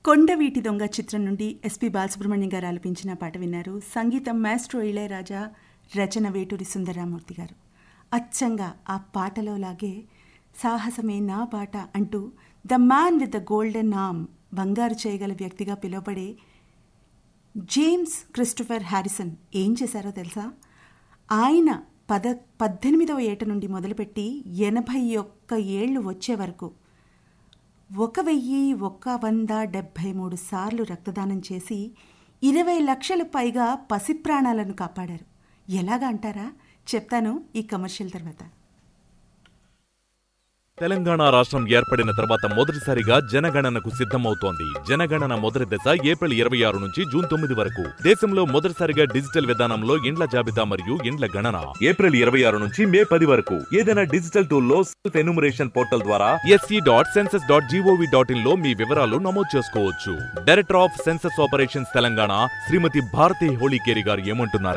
కొండవీటి దొంగ చిత్రం నుండి ఎస్పి బాలసుబ్రహ్మణ్యం గారు ఆలపించిన పాట విన్నారు సంగీతం మాస్ట్రో ఇళయరాజా రచన వేటూరి సుందరరామూర్తి గారు అచ్చంగా ఆ పాటలో లాగే సాహసమే నా పాట అంటూ the man with the golden నామ్ బంగారు చేయగల వ్యక్తిగా పిలువబడే జేమ్స్ క్రిస్టోఫర్ హ్యారిసన్ ఏం చేశారో తెలుసా ఆయన పద పద్దెనిమిదవ ఏట నుండి మొదలుపెట్టి ఎనభై ఒక్క ఏళ్ళు వచ్చే వరకు ఒక వెయ్యి ఒక్క వంద డెబ్భై మూడు సార్లు రక్తదానం చేసి ఇరవై లక్షల పైగా పసిప్రాణాలను కాపాడారు ఎలాగా అంటారా చెప్తాను ఈ కమర్షియల్ తర్వాత తెలంగాణ రాష్ట్రం ఏర్పడిన తర్వాత మొదటిసారిగా జనగణనకు సిద్ధమవుతోంది జనగణన మొదటి దశ ఏప్రిల్ ఇరవై ఆరు నుంచి జూన్ తొమ్మిది వరకు దేశంలో మొదటిసారిగా డిజిటల్ విధానంలో ఇండ్ల జాబితా మరియు ఇండ్ల గణన ఏప్రిల్ ఇరవై ఆరు నుంచి మే పది వరకు ఏదైనా డిజిటల్ టూల్ లో సెల్ఫ్ ఎన్యూమరేషన్ పోర్టల్ ద్వారా S E dot census dot G O V dot in లో మీ వివరాలు నమోదు చేసుకోవచ్చు director of census operations Telangana Shrimati Bharati Holikeri garu ఏమంటున్నారు